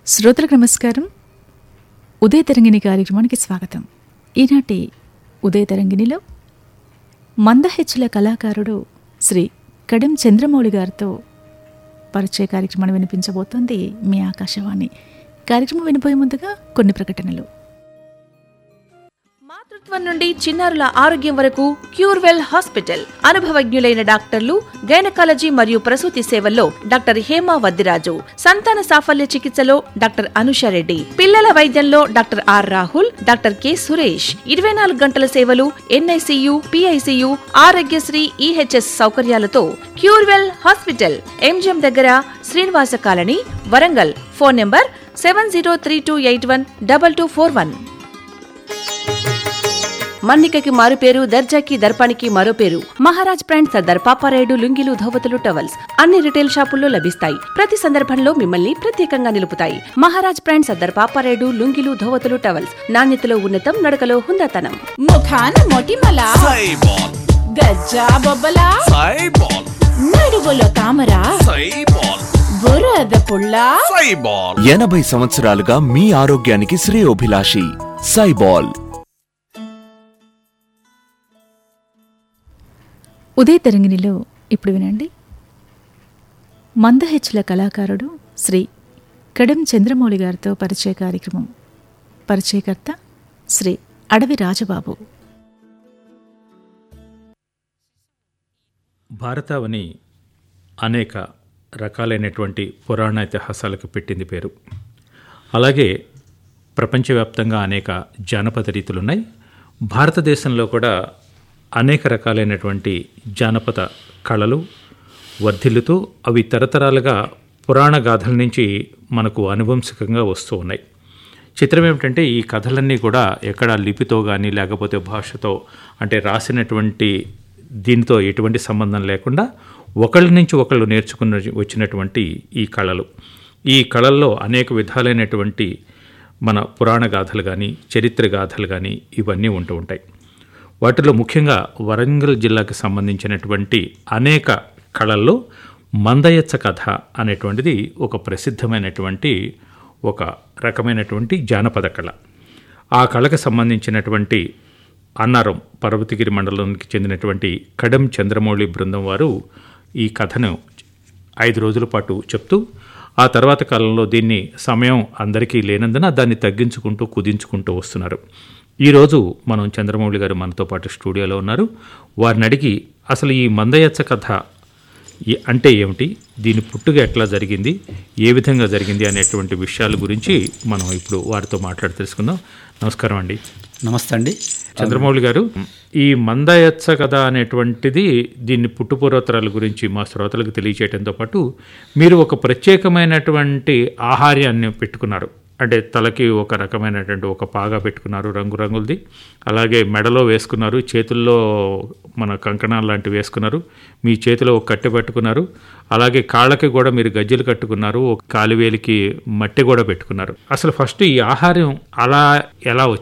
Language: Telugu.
శ్రోతలకు నమస్కారం ఉదయ తరంగిణి కార్యక్రమానికి స్వాగతం ఈనాటి ఉదయ తరంగిణిలో మందహెచ్చుల కళాకారుడు శ్రీ కడెం చంద్రమౌళి గారితో పరిచయ కార్యక్రమాన్ని వినిపించబోతోంది మీ ఆకాశవాణి కార్యక్రమం వినిపోయే ముందుగా కొన్ని ప్రకటనలు మాతృత్వం నుండి చిన్నారుల ఆరోగ్యం వరకు క్యూర్వెల్ హాస్పిటల్ అనుభవజ్ఞులైన డాక్టర్లు గైనకాలజీ మరియు ప్రసూతి సేవల్లో డాక్టర్ హేమా వద్దిరాజు సంతాన సాఫల్య చికిత్సలో డాక్టర్ అనుషారెడ్డి పిల్లల వైద్యంలో doctor R Rahul doctor K Suresh ఇరవై నాలుగు గంటల సేవలు ఎన్ఐసియు పిఐసియు ఆరోగ్యశ్రీ ఈహెచ్ఎస్ సౌకర్యాలతో క్యూర్వెల్ హాస్పిటల్ ఎంజిఎం దగ్గర Srinivasa colony Warangal phone number seven zero three two eight one double two four one మన్నికకి మారు పేరు దర్జాకి దర్పానికి మరో పేరు మహారాజ్ బ్రాండ్ సర్దార్ పాపారాయుడు లుంగిలు ధోవతులు టవల్స్ అన్ని రిటైల్ షాపుల్లో లభిస్తాయి ప్రతి సందర్భంలో మిమ్మల్ని ప్రత్యేకంగా నిలుపుతాయి మహారాజ్ బ్రాండ్ సర్దార్ పాపారాయుడు లుంగిలు ధోవతులు టవల్స్ నాణ్యతలో ఉన్నతం నడకలో హుందాతనం ముఖాన మొటిమల సైబాల్ గజ్జా బొబ్బల సైబాల్ నడువులో తామర సైబాల్ బురద పుల్ల సైబాల్ ఎనభై సంవత్సరాలుగా మీ ఆరోగ్యానికి శ్రేయోభిలాషి సైబాల్ ఉదయ తరంగిణిలో ఇప్పుడు వినండి మందహెచ్చుల కళాకారుడు శ్రీ కడెం చంద్రమౌళి గారితో పరిచయ కార్యక్రమం పరిచయకర్త శ్రీ అడవి రాజబాబు భారతావని అనేక రకాలైనటువంటి పురాణ ఇతిహాసాలకు పెట్టింది పేరు అలాగే ప్రపంచవ్యాప్తంగా అనేక జానపద రీతులున్నాయి భారతదేశంలో కూడా అనేక రకాలైనటువంటి జానపద కళలు వర్ధిల్లుతూ అవి తరతరాలుగా పురాణ గాథల నుంచి మనకు అనువంశికంగా వస్తూ ఉన్నాయి చిత్రం ఏమిటంటే ఈ కథలన్నీ కూడా ఎక్కడ లిపితో కానీ లేకపోతే భాషతో అంటే రాసినటువంటి దీనితో ఎటువంటి సంబంధం లేకుండా ఒకళ్ళ నుంచి ఒకళ్ళు నేర్చుకున్న వచ్చినటువంటి ఈ కళలు ఈ కళల్లో అనేక విధాలైనటువంటి మన పురాణ గాథలు కానీ చరిత్ర గాథలు కానీ ఇవన్నీ ఉంటూ ఉంటాయి వాటిలో ముఖ్యంగా వరంగల్ జిల్లాకు సంబంధించినటువంటి అనేక కళల్లో మందయచ్చ కథ అనేటువంటిది ఒక ప్రసిద్ధమైనటువంటి ఒక రకమైనటువంటి జానపద కళ ఆ కళకు సంబంధించినటువంటి అన్నారం పర్వతగిరి మండలానికి చెందినటువంటి కడెం చంద్రమౌళి బృందం వారు ఈ కథను ఐదు రోజుల పాటు చెప్తూ ఆ తర్వాత కాలంలో దీన్ని సమయం అందరికీ లేనందున దాన్ని తగ్గించుకుంటూ కుదించుకుంటూ వస్తున్నారు ఈరోజు మనం చంద్రమౌళి గారు మనతో పాటు స్టూడియోలో ఉన్నారు వారిని అడిగి అసలు ఈ మందయచ్చ కథ ఏ- అంటే ఏమిటి దీని పుట్టుక ఎట్లా జరిగింది ఏ విధంగా జరిగింది అనేటువంటి విషయాల గురించి మనం ఇప్పుడు వారితో మాట్లాడి తెలుసుకుందాం నమస్కారం అండి నమస్తే అండి చంద్రమౌళి గారు ఈ మందయచ్చ కథ అనేటువంటిది దీన్ని పుట్టుపూర్వోత్తరాల గురించి మా శ్రోతలకు తెలియచేయడంతో పాటు మీరు ఒక ప్రత్యేకమైనటువంటి ఆహార్యాన్ని పెట్టుకున్నారు అంటే తలకి ఒక రకమైనటువంటి ఒక పాగా పెట్టుకున్నారు రంగురంగులది అలాగే మెడలో వేసుకున్నారు చేతుల్లో మన కంకణాలు లాంటివి వేసుకున్నారు మీ చేతిలో ఒక కట్టె పెట్టుకున్నారు అలాగే కాళ్ళకి కూడా మీరు గజ్జెలు కట్టుకున్నారు ఒక కాలివేలికి మట్టి కూడా పెట్టుకున్నారు అసలు ఫస్ట్ ఈ ఆహారం అలా ఎలా వచ్చింది